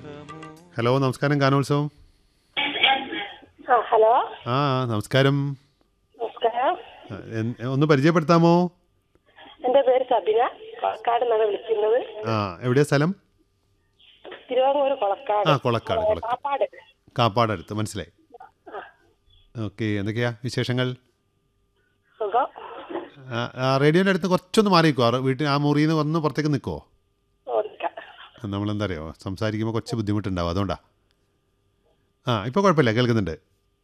Hello നമസ്കാരം ഗാനോത്സവം ആ ഹലോ ആ നമസ്കാരം നമസ്കാരം ആ, എൻ- ഒന്ന് പരിചയപ്പെടുത്താമോ എൻ്റെ പേര് സബിന കൊളക്കാട് നിന്നാണ് വിളിക്കുന്നത് ആ എവിടെയാ സ്ഥലം തിരുവാങ്ങൂർ കൊളക്കാട് ആ കൊളക്കാട് കൊളക്കാട് കാപ്പാട് കാപ്പാടടുത്ത് മനസ്സിലായി ഓക്കെ എന്തൊക്കെയാ വിശേഷങ്ങൾ സുഖം ആ, ആ റേഡിയോൻ്റെ അടുത്ത് കുറച്ചൊന്ന് മാറി നിൽക്കുമോ വീട്ടിൽ ആ മുറിയിൽ നിന്ന് വന്ന് പുറത്തേക്ക് നിൽക്കുമോ ഓർക്കാം നമ്മളെന്താ അറിയോ സംസാരിക്കുമ്പോൾ കുറച്ച് ബുദ്ധിമുട്ടുണ്ടാവും അതുകൊണ്ടാ ആ ഇപ്പോൾ കുഴപ്പമില്ല കേൾക്കുന്നുണ്ട്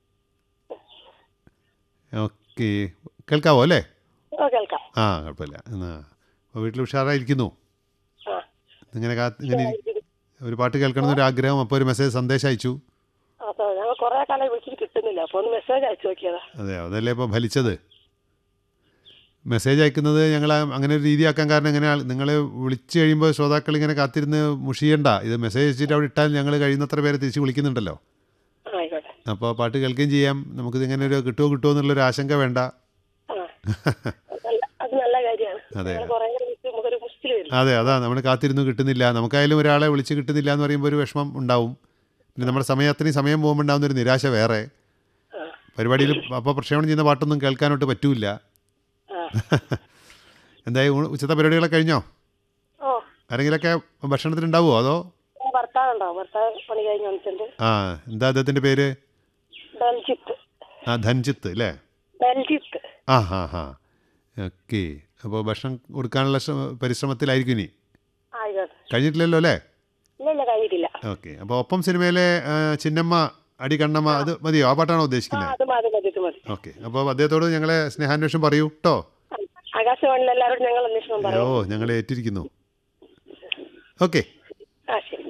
ഓക്കെ കേൾക്കാവോ അല്ലേ ഓ കേൾക്കാം ആ കുഴപ്പമില്ല എന്നാ അപ്പോൾ വീട്ടിൽ ഉഷാറായിരിക്കുന്നു ആ ഇങ്ങനെ കാ ഇങ്ങനെ ഇരി- ഒരു പാട്ട് കേൾക്കണം എന്നൊരു ആഗ്രഹം അപ്പോൾ ഒരു മെസ്സേജ് സന്ദേശം അയച്ചു അപ്പോൾ ഞങ്ങൾ കുറേ കാലം വിളിച്ചിട്ട് കിട്ടുന്നില്ല അപ്പോൾ ഒന്ന് മെസ്സേജ് അയച്ചു നോക്കിയതാ അതെ അതല്ലേ ഇപ്പോൾ ഫലിച്ചത് മെസ്സേജ് അയക്കുന്നത് ഞങ്ങൾ അങ്ങനെ ഒരു രീതിയാക്കാൻ കാരണം എങ്ങനെ നിങ്ങൾ വിളിച്ചു കഴിയുമ്പോൾ ശ്രോതാക്കൾ ഇങ്ങനെ കാത്തിരുന്ന് മുഷിയണ്ട ഇത് മെസ്സേജ് അയച്ചിട്ട് അവിടെ ഇട്ടാൽ ഞങ്ങൾ കഴിയുന്നത്ര പേരെ തിരിച്ച് വിളിക്കുന്നുണ്ടല്ലോ ആ, ആയിക്കോട്ടെ അപ്പോൾ പാട്ട് കേൾക്കുകയും ചെയ്യാം നമുക്കിത് ഇങ്ങനെ ഒരു കിട്ടുമോ കിട്ടുമോ എന്നുള്ളൊരു ആശങ്ക വേണ്ട ആ അത് നല്ല അത് നല്ല കാര്യമാണ് അതെ. ഞങ്ങൾ കുറേ വിളിച്ച് നമുക്കൊരു മുസ്റ്റിൽ വരും അതെ അതാ നമ്മൾ കാത്തിരുന്നു കിട്ടുന്നില്ല നമുക്കായാലും ഒരാളെ വിളിച്ച് കിട്ടുന്നില്ല എന്ന് പറയുമ്പോൾ ഒരു വിഷമം ഉണ്ടാവും പിന്നെ നമ്മുടെ സമയം അത്രയും സമയം പോകുമ്പോൾ ഉണ്ടാകുന്ന ഒരു നിരാശ വേറെ ആ പരിപാടിയിൽ അപ്പോൾ പ്രക്ഷേപണം ചെയ്യുന്ന പാട്ടൊന്നും കേൾക്കാനോട്ട് പറ്റൂല ആ എന്തായി ഊണ്- ഉച്ചത്തെ പരിപാടികളൊക്കെ കഴിഞ്ഞോ ഓ ആരെങ്കിലൊക്കെ ഭക്ഷണത്തിനുണ്ടാവുമോ അതോ ഭർത്താവുണ്ടോ ഭർത്താവ് പണി കഴിഞ്ഞ് വന്നിട്ടുണ്ട് ആ എന്താ അദ്ദേഹത്തിൻ്റെ പേര് ബൽജിത്ത് ആ ധൻജിത്ത് അല്ലേ ബൽജിത്ത് ആ ഹാ ഹാ ഓക്കെ അപ്പോൾ ഭക്ഷണം കൊടുക്കാനുള്ള ശ്രമ പരിശ്രമത്തിലായിരിക്കും ഇനി ആയിക്കോട്ടെ കഴിഞ്ഞിട്ടില്ലല്ലോ അല്ലേ ഇല്ല ഇല്ല കഴിഞ്ഞിട്ടില്ല ഓക്കെ അപ്പോൾ ഒപ്പം സിനിമയിലെ ആ, ചിന്നമ്മ അടി കണ്ണമ്മ അത് മതിയോ ആ പാട്ടാണോ ആ ഉദ്ദേശിക്കുന്നത് അത് മതി മതി ഇത് മതി ഓക്കെ അപ്പോൾ അദ്ദേഹത്തോട് ഞങ്ങളെ സ്നേഹാന്വേഷണം പറയൂ കേട്ടോ ആകാശവാണിയിൽ എല്ലാവരോടും ഞങ്ങൾ അന്വേഷണം ഓ പറയാം ഞങ്ങൾ ഏറ്റിരിക്കുന്നു ഓക്കെ ആ ശരി